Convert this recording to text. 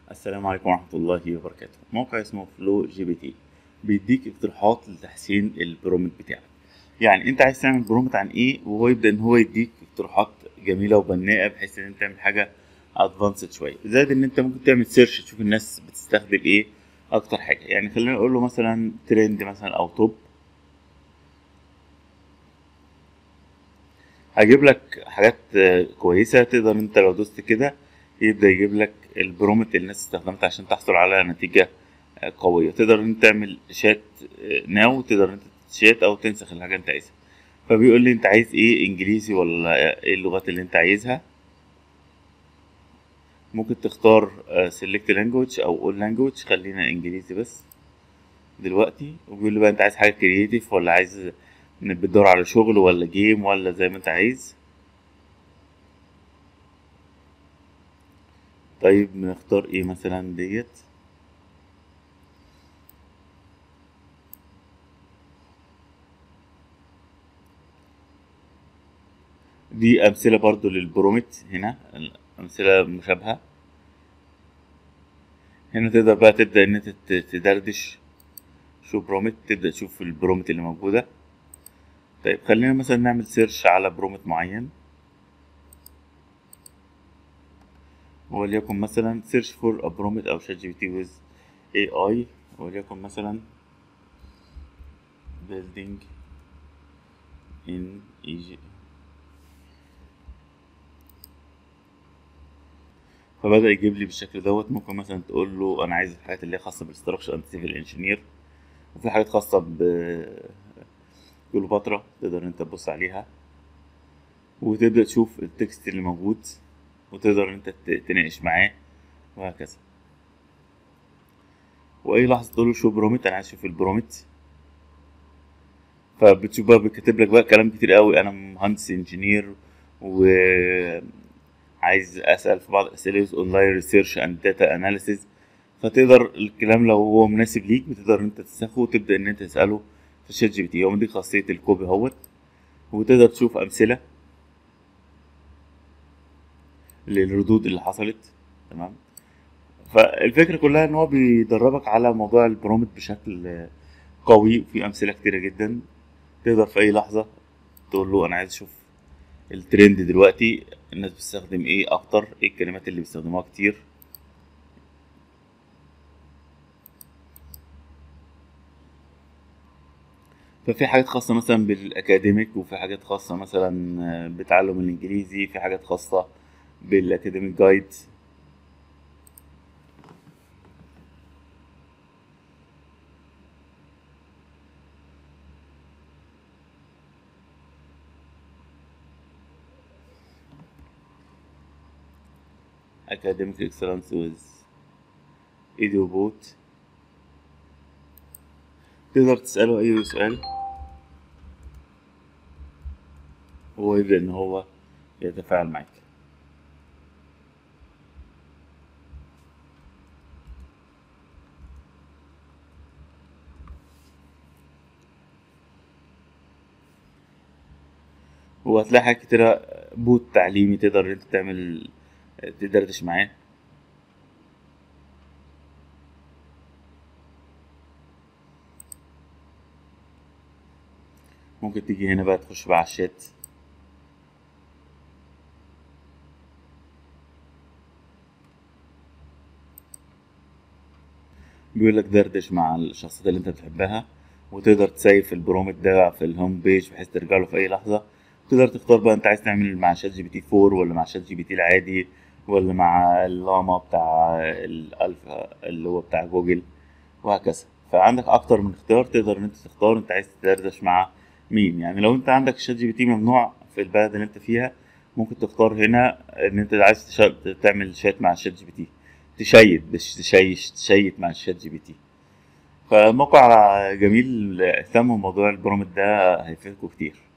السلام عليكم ورحمة الله وبركاته موقع اسمه فلو جي بي تي بيديك اقتراحات لتحسين البرومت بتاعك يعني انت عايز تعمل برومت عن ايه وهو يبدأ ان هو يديك اقتراحات جميلة وبناءة بحيث ان انت تعمل حاجة ادفانسد شوية زائد ان انت ممكن تعمل سيرش تشوف الناس بتستخدم ايه اكتر حاجة يعني خلينا نقول له مثلا ترند مثلا او توب هجيب لك حاجات آه، كويسة تقدر انت لو دوست كده يبدأ يجيب لك البرومت اللي الناس استخدمتها عشان تحصل على نتيجة آه، قوية تقدر انت تعمل شات آه، ناو تقدر انت تشات او تنسخ الحاجة انت عايزها فبيقول لي انت عايز ايه انجليزي ولا ايه اللغات اللي انت عايزها ممكن تختار سيلكت لانجوج او اول لانجوج خلينا انجليزي بس دلوقتي وبيقول لي بقى انت عايز حاجة كرييتيف ولا عايز بتدور على شغل ولا جيم ولا زي ما انت عايز طيب نختار ايه مثلا ديت دي امثله برضو للبرومت هنا امثله مشابهه هنا تقدر بقى تبدا ان انت ت- تدردش شو برومت تبدا تشوف البرومت اللي موجوده طيب خلينا مثلا نعمل سيرش على برومت معين وليكن مثلا سيرش فور ا برومت او شات جي بي تي ويز اي اي وليكن مثلا building in Egypt فبدأ يجيب لي بالشكل دوت ممكن مثلا تقول له انا عايز الحاجات اللي هي خاصة بالستراكشر اند سيفل انجينير وفي حاجات خاصة ب كليوباترا تقدر انت تبص عليها وتبدأ تشوف التكست اللي موجود وتقدر انت ت- تناقش معاه وهكذا واي لحظة تقول له شو برومت انا عايز اشوف البرومت فبتشوف بقى بيكتب لك بقى كلام كتير قوي انا مهندس انجينير وعايز اسال في بعض الاسئله اونلاين ريسيرش اند داتا اناليسيز فتقدر الكلام لو هو مناسب ليك بتقدر انت تنسخه وتبدا ان انت تساله في شات جي بي تي هو مديك خاصيه الكوبي اهوت وتقدر تشوف امثله للردود اللي حصلت تمام فالفكره كلها ان هو بيدربك على موضوع البرومت بشكل قوي وفي امثله كتيره جدا تقدر في اي لحظه تقول له انا عايز اشوف الترند دلوقتي الناس بتستخدم ايه اكتر ايه الكلمات اللي بيستخدموها كتير ففي حاجات خاصة مثلا بالأكاديميك وفي حاجات خاصة مثلا آه، بتعلم الإنجليزي في حاجات خاصة بالأكاديميك جايد academic excellence with ايديو بوت تقدر تسأله أي سؤال هو يبدأ إن هو يتفاعل معاك وهتلاقي حاجات كتيرة بوت تعليمي تقدر إن انت تعمل تدردش معاه ممكن تيجي هنا بقى تخش بقى على الشات بيقول لك دردش مع الشخصيات اللي انت بتحبها وتقدر تسيف البرومت ده في الهوم بيج بحيث ترجع له في اي لحظه تقدر تختار بقى انت عايز تعمل مع شات جي بي تي 4 ولا مع شات جي بي تي العادي ولا مع اللاما بتاع الالفا اللي هو بتاع جوجل وهكذا فعندك اكتر من اختيار تقدر ان انت تختار انت عايز تدردش مع مين يعني لو انت عندك شات جي بي تي ممنوع في البلد اللي انت فيها ممكن تختار هنا ان انت عايز تش- تعمل شات مع شات جي بي تي تشيد مش تشيش تشيت مع الشات جي بي تي فموقع جميل اهتموا بموضوع البرومت ده هيفيدكم كتير